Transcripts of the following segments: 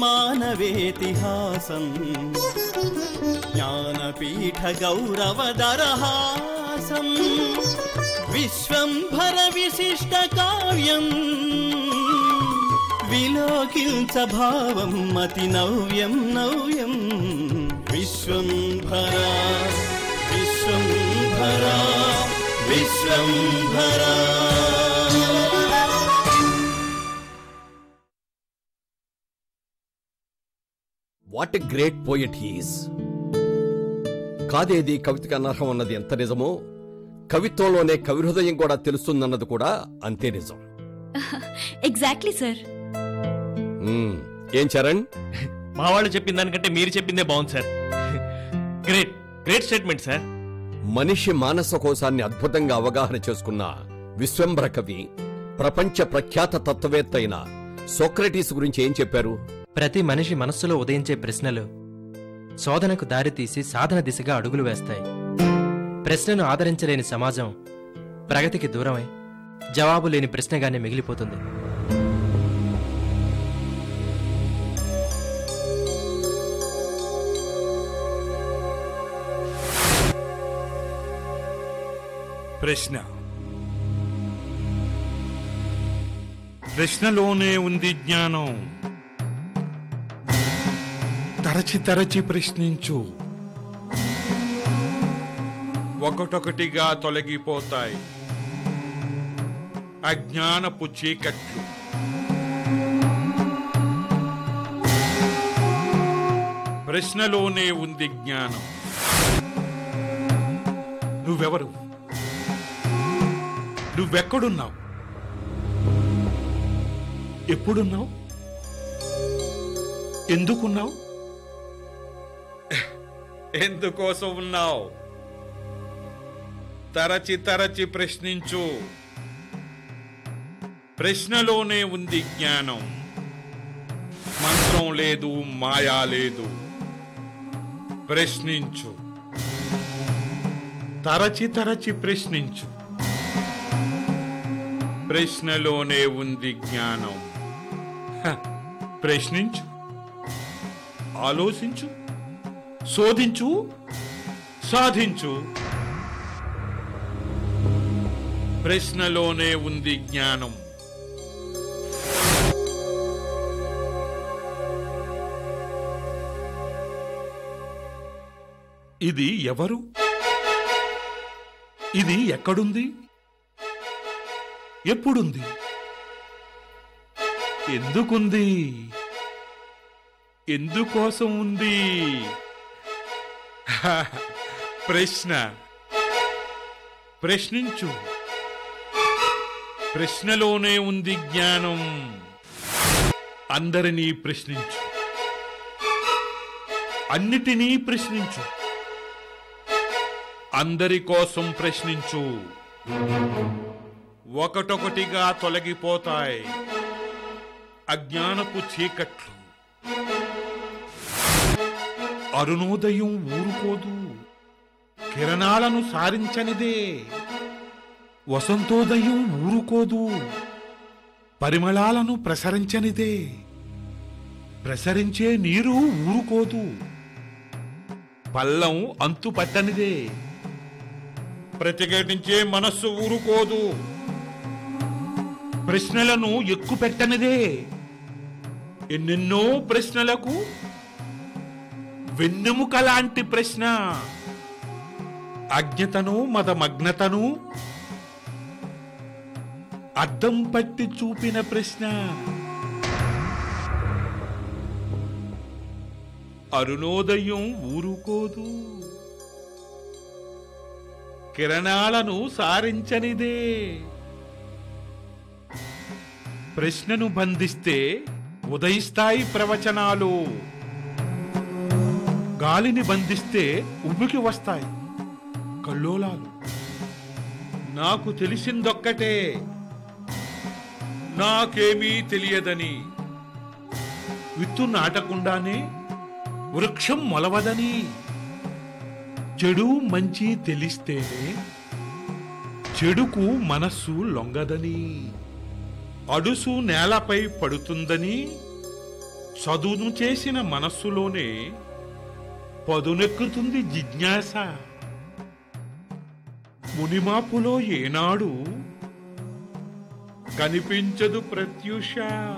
మానవేతిహాసం జ్ఞానపీఠ గౌరవదరహాసం విశ్వంభర విశిష్ట కావ్యం విలోకించ భావం మతి నవ్యం నవ్యం విశ్వంభర విశ్వంభర విశ్వంభర what a great poet he's కాదేది కవితకి అనర్హం అన్నది ఎంత నిజమో కవిత్వంలోనే కవిహృదయం కూడా తెలుస్తుందన్నది కూడా అంతే నిజం ఎగ్జాక్ట్లీ సార్ మ్మ్. ఏం చరణ్ మా వాళ్ళు చెప్పిన దానికంటే మీరు చెప్పిందే బాగుంది sir great great statement sir మనిషి మానస కోశాన్ని అద్భుతంగా అవగాహన చేసుకున్న విశ్వంభర కవి ప్రపంచ ప్రఖ్యాత తత్వవేత్త అయిన సోక్రటీస్ గురించి ఏం చెప్పారు ప్రతి మనిషి మనస్సులో ఉదయించే ప్రశ్నలు శోధనకు దారితీసి సాధన దిశగా అడుగులు వేస్తాయి ప్రశ్నను ఆదరించలేని సమాజం ప్రగతికి దూరమై జవాబు లేని ప్రశ్నగానే మిగిలిపోతుంది ప్రశ్న ప్రశ్నలోనే ఉంది జ్ఞానం తరచి తరచి ప్రశ్నించు ఒకటొకటిగా తొలగిపోతాయి అజ్ఞానపు చీకట్లు ప్రశ్నలోనే ఉంది జ్ఞానం నువ్వెవరు నువ్వెక్కడున్నావు ఎప్పుడున్నావు ఎందుకున్నావు ఎందుకోసం ఉన్నావు తరచి తరచి ప్రశ్నించు ప్రశ్నలోనే ఉంది జ్ఞానం మంత్రం లేదు మాయా లేదు ప్రశ్నించు తరచి తరచి ప్రశ్నించు ప్రశ్నలోనే ఉంది జ్ఞానం హ, ప్రశ్నించు ఆలోచించు శోధించు సాధించు ప్రశ్నలోనే ఉంది జ్ఞానం ఇది ఎవరు ఇది ఎక్కడుంది ఎప్పుడుంది ఎందుకుంది ఎందుకోసం ఉంది హ, ప్రశ్న ప్రశ్నించు ప్రశ్నలోనే ఉంది జ్ఞానం అందరినీ ప్రశ్నించు అన్నిటినీ ప్రశ్నించు అందరి కోసం ప్రశ్నించు ఒకటొకటిగా తొలగిపోతాయి అజ్ఞానపు చీకట్లు అరుణోదయం ఊరుకోదు కిరణాలను సారించనిదే వసంతోదయం ఊరుకోదు పరిమళాలను ప్రసరించనిదే ప్రసరించే నీరు ఊరుకోదు పల్లం అంతు పట్టనిదే ప్రతిఘటించే మనస్సు ఊరుకోదు ప్రశ్నలను ఎక్కుపెట్టనిదే ఎన్నెన్నో ప్రశ్నలకు వెన్నెముక లాంటి ప్రశ్న అజ్ఞతను మదమగ్నతను అద్దం పట్టి చూపిన ప్రశ్న అరుణోదయం ఊరుకోదు కిరణాలను సారించనిదే ప్రశ్నను బంధిస్తే ఉదయిస్తాయి ప్రవచనాలు గాలిని బంధిస్తే ఉబ్బికి వస్తాయి కల్లోలాలు నాకు తెలిసిందొక్కటే నాకేమీ తెలియదని విత్తు నాటకుండానే వృక్షం మొలవదని చెడు మంచి తెలిస్తేనే చెడుకు మనస్సు లొంగదని అడుసు నేలపై పడుతుందని చదువును చేసిన మనస్సులోనే పదునెక్కుతుంది జిజ్ఞాస మునిమాపులో ఏనాడు కనిపించదు ప్రత్యూష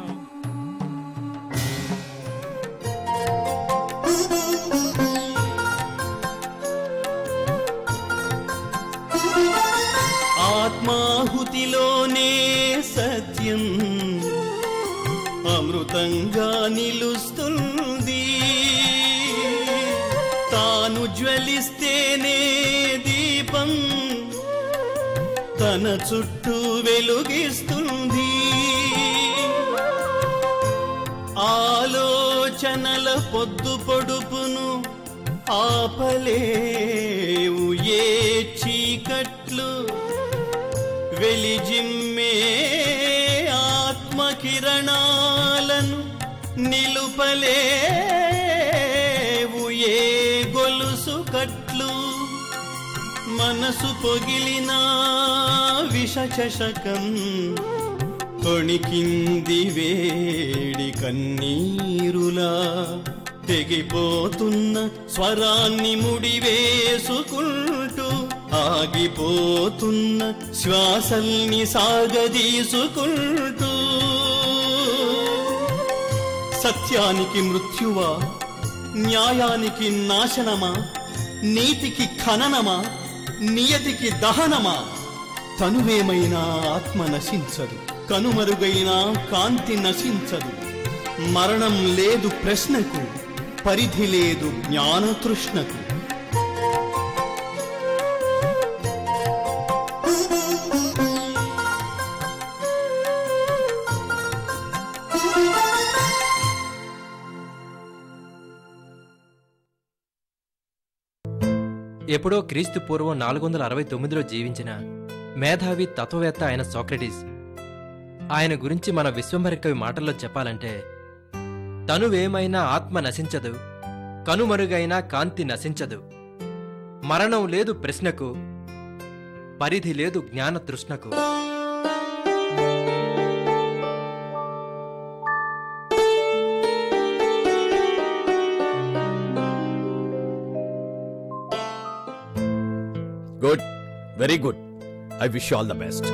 ఆత్మాహుతిలోనే సత్యం అమృతంగా నిలుస్తుంది తాను జ్వలిస్తేనే దీపం తన చుట్టూ వెలుగిస్తుంది ఆలోచనల పొద్దు పొడుపును ఆపలేవు ఏ చీకట్లు వెలిజిమ్మే ఆత్మకిరణాలను నిలుపలేవు ఏ గొలుసు కట్లు మనసు పొగిలిన విషచషకం తొణికింది వేడి కన్నీరులా తెగిపోతున్న స్వరాన్ని ముడివేసుకుంటూ ఆగిపోతున్న శ్వాసల్ని సాగదీసుకుంటూ సత్యానికి మృత్యువా న్యాయానికి నాశనమా నీతికి ఖననమా నియతికి దహనమా తనువేమైనా ఆత్మ నశించదు కనుమరుగైనా కాంతి నశించదు మరణం లేదు ప్రశ్నకు పరిధి లేదు జ్ఞానతృష్ణకు ఎప్పుడో క్రీస్తు పూర్వం నాలుగు వందల అరవై తొమ్మిదిలో జీవించిన మేధావి తత్వవేత్త అయిన సోక్రటీస్ ఆయన గురించి మన విశ్వంభర కవి మాటల్లో చెప్పాలంటే తనువేమైనా ఆత్మ నశించదు కనుమరుగైన కాంతి నశించదు మరణం లేదు ప్రశ్నకు పరిధి లేదు జ్ఞాన తృష్ణకు good very good I wish all the best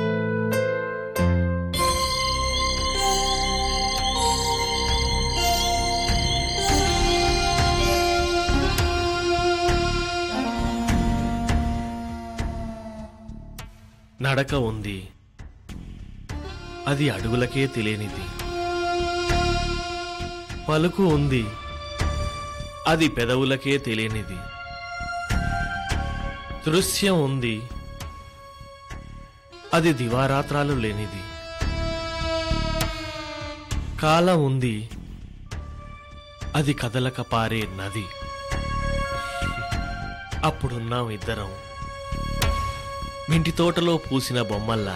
నడక ఉంది అది అడుగులకే తెలియనిది పలుకు ఉంది అది పెదవులకే తెలియనిది దృశ్యం ఉంది అది దివారాత్రాలు లేనిది కాలం ఉంది అది కదలక పారే నది అప్పుడున్నాం ఇద్దరం మింటి తోటలో పూసిన బొమ్మల్లా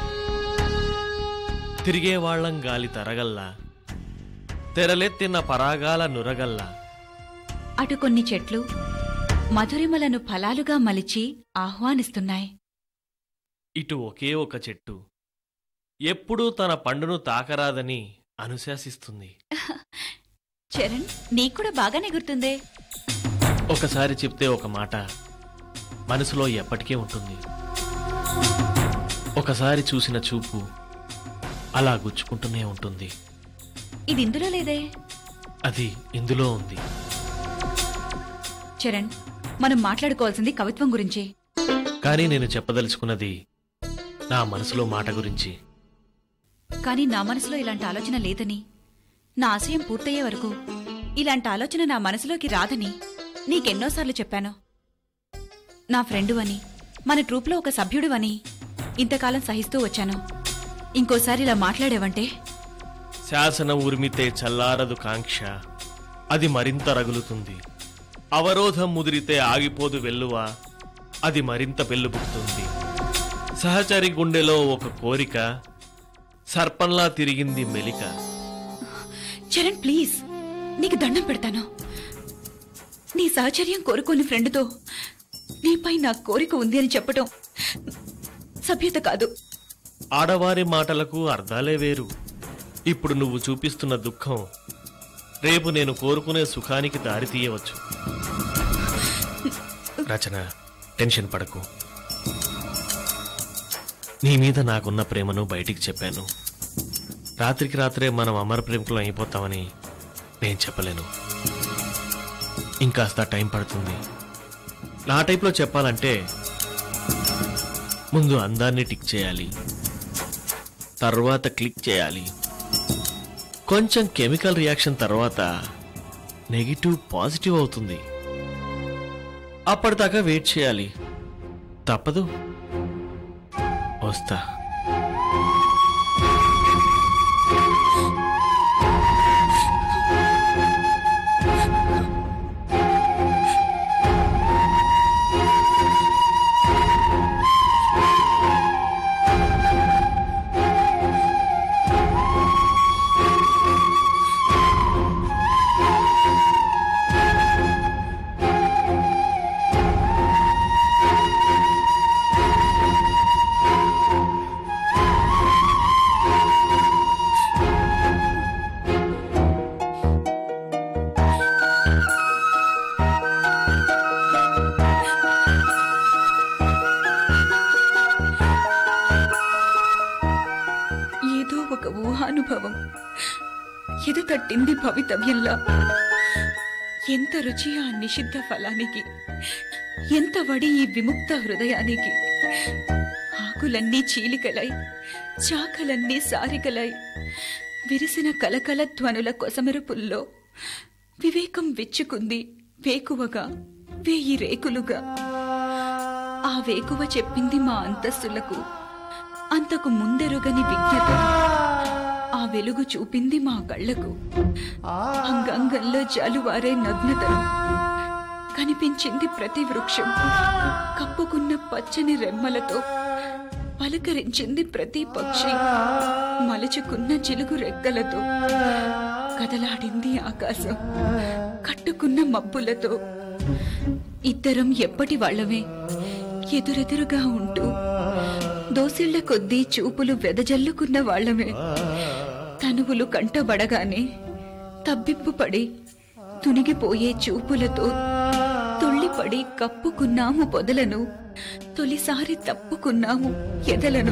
తిరిగేవాళ్లం గాలి తరగల్లా తెరలెత్తిన పరాగాల నురగల్లా అటు కొన్ని చెట్లు మధురిమలను ఫలాలుగా మలిచి ఆహ్వానిస్తున్నాయి ఇటు ఒకే ఒక చెట్టు ఎప్పుడూ తన పండును తాకరాదని అనుశాసిస్తుంది చరణ్ నీకు కూడా బాగానే గుర్తుందే ఒకసారి చెప్తే ఒక మాట మనసులో ఎప్పటికీ ఉంటుంది ఒకసారి చూసిన చూపు అలా గుచ్చుకుంటూనే ఉంటుంది ఇది ఇందులో లేదే అది ఇందులో ఉంది చరణ్ మనం మాట్లాడుకోవాల్సింది కవిత్వం గురించి కానీ నేను చెప్పదలుచుకున్నది నా మనసులో మాట గురించి కానీ నా మనసులో ఇలాంటి ఆలోచన లేదని నా ఆశయం పూర్తయ్యే వరకు ఇలాంటి ఆలోచన నా మనసులోకి రాదని నీకెన్నోసార్లు చెప్పాను నా ఫ్రెండు అని మన ట్రూప్లో ఒక సభ్యుడు అని ఇంతకాలం సహిస్తూ వచ్చాను ఇంకోసారి ఇలా మాట్లాడేవంటే శాసనం ఉరిమితే చల్లారదు కాంక్ష అది మరింత రగులుతుంది అవరోధం ముదిరితే ఆగిపోదు వెల్లువ అది మరింత పెళ్ళుబుకుతుంది సహచరి గుండెలో ఒక కోరిక సర్పంలా తిరిగింది మెలిక చరణ్ ప్లీజ్ నీకు దండం పెడతాను నీ సహచర్యం కోరుకోని ఫ్రెండ్తో నీపై నా కోరిక ఉంది అని చెప్పటం సభ్యత కాదు ఆడవారి మాటలకు అర్థాలే వేరు ఇప్పుడు నువ్వు చూపిస్తున్న దుఃఖం రేపు నేను కోరుకునే సుఖానికి దారి తీయవచ్చు రచన టెన్షన్ పడకు నీ మీద నాకున్న ప్రేమను బయటికి చెప్పాను రాత్రికి రాత్రే మనం అమర ప్రేమికులు అయిపోతామని నేను చెప్పలేను ఇంకాస్త టైం పడుతుంది నా టైప్లో చెప్పాలంటే ముందు అందాన్ని టిక్ చేయాలి తర్వాత క్లిక్ చేయాలి కొంచెం కెమికల్ రియాక్షన్ తర్వాత నెగిటివ్ పాజిటివ్ అవుతుంది అప్పటిదాకా వెయిట్ చేయాలి తప్పదు వస్తా ఏదో ఒక ఊహానుభవం ఎదు తట్టింది భవితవ్యంలా ఎంత రుచి ఆ నిషిద్ధ ఫలానికి ఎంత వడి ఈ విముక్త హృదయానికి ఆకులన్నీ చీలికలై చాకలన్నీ సారికలై విరిసిన కలకల ధ్వనుల కొసమెరుపుల్లో వివేకం విచ్చుకుంది వేకువగా వేయి రేకులుగా ఆ వేకువ చెప్పింది మా అంతస్తులకు అంతకు ముందెరుగని విజ్ఞత ఆ వెలుగు చూపింది మా కళ్ళకు అంగంగంలో జాలువారే నగ్నతను కనిపించింది ప్రతి వృక్షం కప్పుకున్న పచ్చని రెమ్మలతో పలకరించింది ప్రతి పక్షి మలుచుకున్న చిలుగు రెక్కలతో కదలాడింది ఆకాశం కట్టుకున్న మబ్బులతో ఇద్దరం ఎప్పటి వాళ్ళమే ఎదురెదురుగా ఉంటూ దోసిళ్ల కొద్దీ చూపులు వెదజల్లుకున్న వాళ్ళమే తనువులు కంటబడగానే తబ్బిప్పు పడి తునిగిపోయే చూపులతో తుళ్ళిపడి కప్పుకున్నాము పొదలను తొలిసారి తప్పుకున్నాము ఎదలను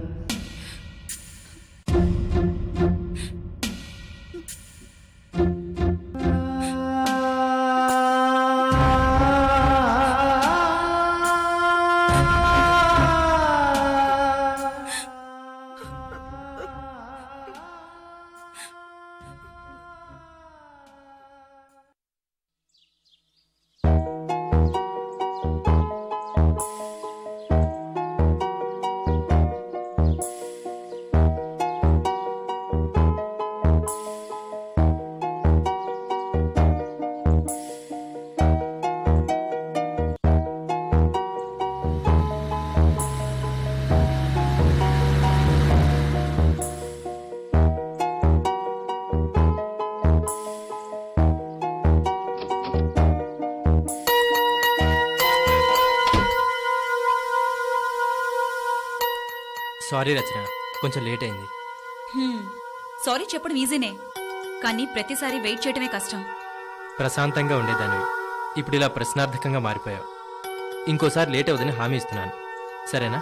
సారీ రచన కొంచెం లేట్ అయింది హ్మ్. సారీ చెప్పడం ఈజీనే కానీ ప్రతిసారి వెయిట్ చేయడమే కష్టం ప్రశాంతంగా ఉండేదానివి ఇప్పుడు ఇలా ప్రశ్నార్థకంగా మారిపోయావు ఇంకోసారి లేట్ అవుదని హామీ ఇస్తున్నాను సరేనా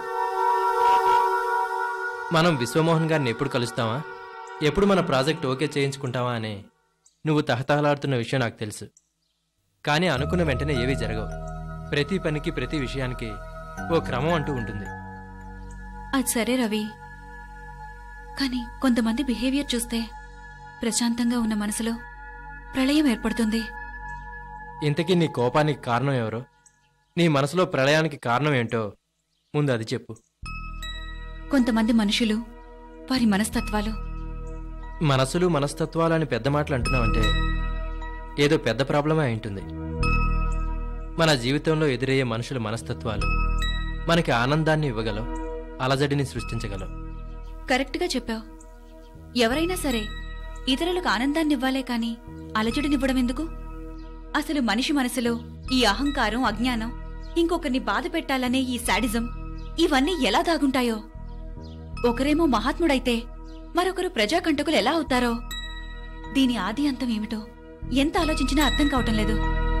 మనం విశ్వమోహన్ గారిని ఎప్పుడు కలుస్తావా ఎప్పుడు మన ప్రాజెక్ట్ ఓకే చేయించుకుంటావా అని నువ్వు తహతహలాడుతున్న విషయం నాకు తెలుసు కానీ అనుకున్న వెంటనే ఏవీ జరగవు ప్రతి పనికి ప్రతి విషయానికి ఓ క్రమం అంటూ ఉంటుంది అది సరే రవి కానీ కొంతమంది బిహేవియర్ చూస్తే ప్రశాంతంగా ఉన్న మనసులో ప్రళయం ఏర్పడుతుంది ఇంతకీ నీ కోపానికి కారణం ఎవరో నీ మనసులో ప్రళయానికి కారణం ఏంటో ముందు అది చెప్పు కొంతమంది మనుషులు వారి మనస్తత్వాలు మనసులు మనస్తత్వాలని పెద్ద మాటలు అంటున్నావంటే ఏదో పెద్ద ప్రాబ్లమే అయి ఉంటుంది మన జీవితంలో ఎదురయ్యే మనుషుల మనస్తత్వాలు మనకి ఆనందాన్ని ఇవ్వగలవు అలజడిని సృష్టించగలవు కరెక్ట్గా చెప్పావు ఎవరైనా సరే ఇతరులకు ఆనందాన్ని ఇవ్వాలే కాని అలజడినివ్వడం ఎందుకు అసలు మనిషి మనసులో ఈ అహంకారం అజ్ఞానం ఇంకొకరిని బాధ పెట్టాలనే ఈ శాడిజం ఇవన్నీ ఎలా దాగుంటాయో ఒకరేమో మహాత్ముడైతే మరొకరు ప్రజాకంటకులు ఎలా అవుతారో దీని ఆది అంతం ఏమిటో ఎంత ఆలోచించినా అర్థం కావటం లేదు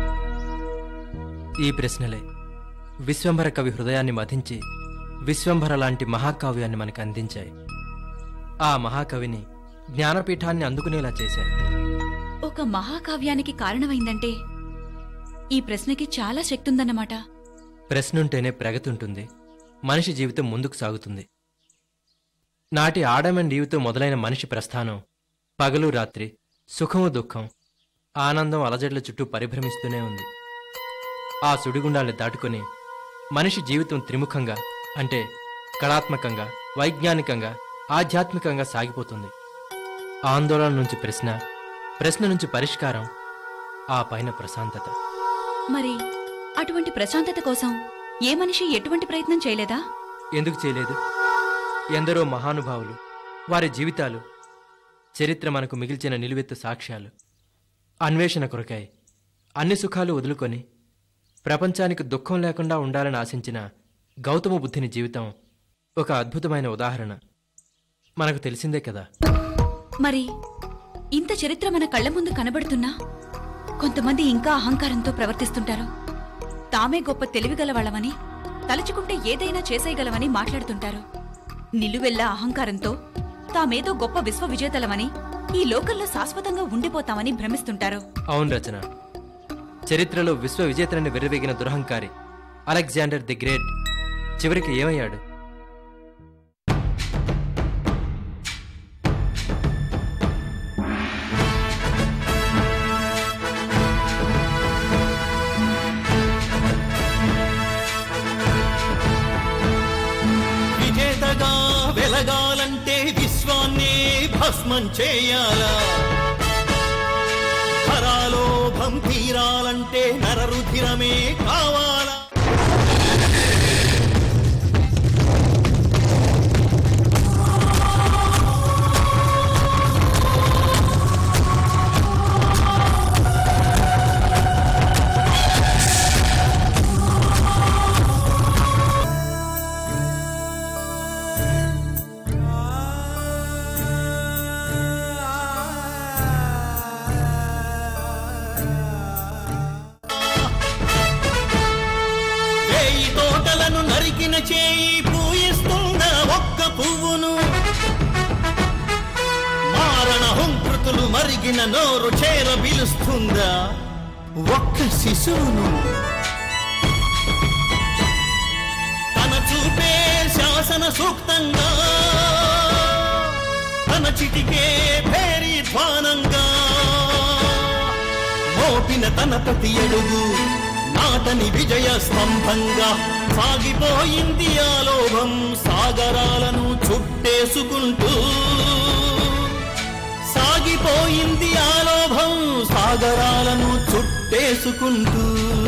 ఈ ప్రశ్నలే విశ్వంభర కవి హృదయాన్ని మధించి విశ్వంభర లాంటి మహాకావ్యాన్ని మనకు అందించాయి ఆ మహాకవిని జ్ఞానపీఠాన్ని అందుకునేలా చేశాయి ఒక మహాకావ్యానికి కారణమైందంటే ఈ ప్రశ్నకి చాలా శక్తి ఉందన్నమాట ప్రశ్నుంటేనే ప్రగతి ఉంటుంది మనిషి జీవితం ముందుకు సాగుతుంది నాటి ఆడమన్ లీవ్తో మొదలైన మనిషి ప్రస్థానం పగలు రాత్రి సుఖము దుఃఖం ఆనందం అలజడుల చుట్టూ పరిభ్రమిస్తూనే ఉంది ఆ సుడిగుండాల్ని దాటుకొని మనిషి జీవితం త్రిముఖంగా అంటే కళాత్మకంగా వైజ్ఞానికంగా ఆధ్యాత్మికంగా సాగిపోతుంది ఆందోళన నుంచి ప్రశ్న ప్రశ్న నుంచి పరిష్కారం ఆ పైన ప్రశాంతత మరి అటువంటి ప్రశాంతత కోసం ఏ మనిషి ఎటువంటి ప్రయత్నం చేయలేదా ఎందుకు చేయలేదు ఎందరో మహానుభావులు వారి జీవితాలు చరిత్ర మనకు మిగిల్చిన నిలువెత్తు సాక్ష్యాలు అన్వేషణ కొరకై అన్ని సుఖాలు వదులుకొని ప్రపంచానికి దుఃఖం లేకుండా ఉండాలని ఆశించిన గౌతమ బుద్ధిని జీవితం ఒక అద్భుతమైన ఉదాహరణ మనకు తెలిసిందే కదా మరి ఇంత చరిత్ర మన కళ్ళ ముందు కనబడుతున్నా కొంతమంది ఇంకా అహంకారంతో ప్రవర్తిస్తుంటారు తామే గొప్ప తెలివిగల వాళ్ళమని తలుచుకుంటే ఏదైనా చేసేయగలమని మాట్లాడుతుంటారు నిలువెల్లా అహంకారంతో తామేదో గొప్ప విశ్వ విజేతలమని ఈ లోకంలో శాశ్వతంగా ఉండిపోతామని భ్రమిస్తుంటారు అవును రచన చరిత్రలో విశ్వ విజేతలని వెర్రవేగిన దురహంకారి అలెగ్జాండర్ ది గ్రేట్ చివరికి ఏమయ్యాడు విజేతగా వెలగాలంటే విశ్వాన్నే భస్మం చేయాలా పరాలోభం తీరాలంటే నరరుధిరమే కావాలా వేయి తోటలను నరికిన చేయి పూయిస్తున్న ఒక్క పువ్వును మారణ హుంకృతులు మరిగిన నోరు చేర పిలుస్తుందా ఒక్క శిశువును తన చూపే శాసన సూక్తంగా తన చిటికే భేరీ ధ్వానంగా మోపిన తన ప్రతి అడుగు నాటని విజయ స్తంభంగా సాగిపోయింది ఆ లోభం సాగరాలను చుట్టేసుకుంటూ సాగిపోయింది ఆ లోభం సాగరాలను చుట్టేసుకుంటూ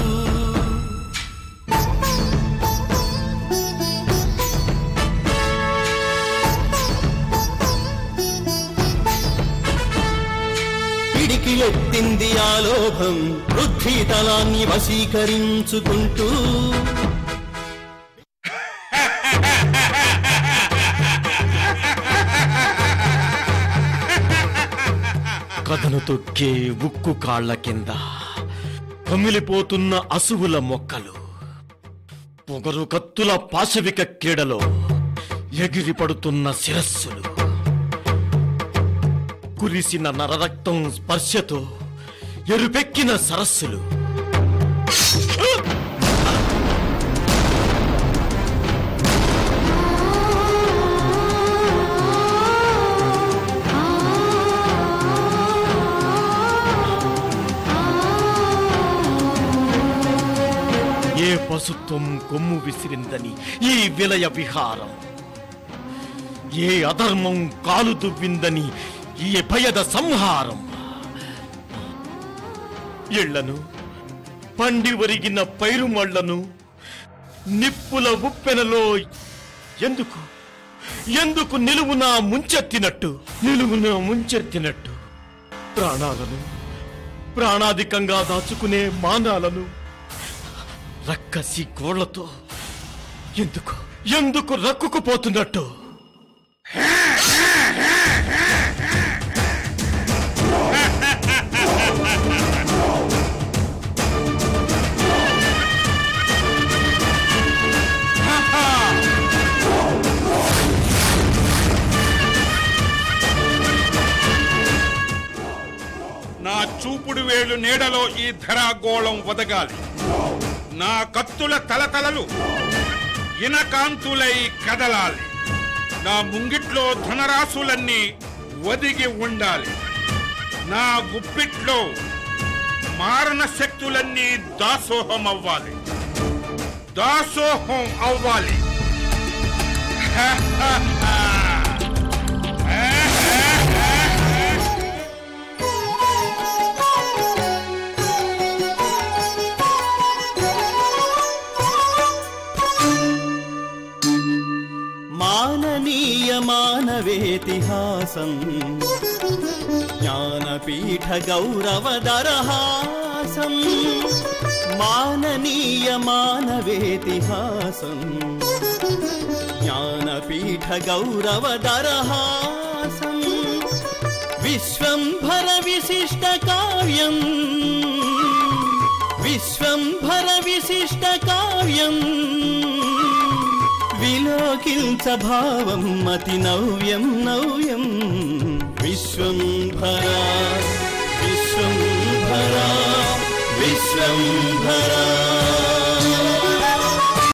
పిడికిలెత్తింది ఆ లోభం వృద్ధి తలాన్ని వశీకరించుకుంటూ కథను తొక్కే ఉక్కు కాళ్ల కింద కమిలిపోతున్న అసువుల మొక్కలు పొగరు కత్తుల పాశవిక క్రీడలో ఎగిరిపడుతున్న శిరస్సులు కురిసిన నరరక్తం స్పర్శతో ఎరుపెక్కిన సరస్సులు ఏ పశుత్వం కొమ్ము విసిరిందని ఈ విలయ విహారం ఏ అధర్మం కాలు దువ్విందని ఈ భయద సంహారం ఇళ్లను పండి ఒరిగిన పైరుమళ్లను నిప్పుల ఉప్పెనలో ఎందుకు ఎందుకు నిలువున ముంచెత్తినట్టు నిలువున ముంచెత్తినట్టు ప్రాణాలను ప్రాణాధికంగా దాచుకునే మానాలను రక్కసి గోళ్లతో ఎందుకు ఎందుకు రక్కుకుపోతున్నట్టు చూపుడు వేలు నీడలో ఈ ధరాగోళం వదగాలి నా కత్తుల తలతలలు ఇనకాంతులై కదలాలి నా ముంగిట్లో ధనరాశులన్నీ ఒదిగి ఉండాలి నా గుప్పిట్లో మారణ శక్తులన్నీ దాసోహం అవ్వాలి దాసోహం అవ్వాలి మాననీయ మానవేతిహాసం జ్ఞానపీఠ గౌరవదరహాసం మాననీయ మానవేతిహాసం జ్ఞానపీఠ గౌరవదరహాసం విశ్వంభర విశిష్ట కావ్యం విశ్వంభర విశిష్ట కావ్యం విలోకించ భావం మతి నవ్యం నవ్యం విశ్వంభరా విశ్వంభరా విశ్వంభరా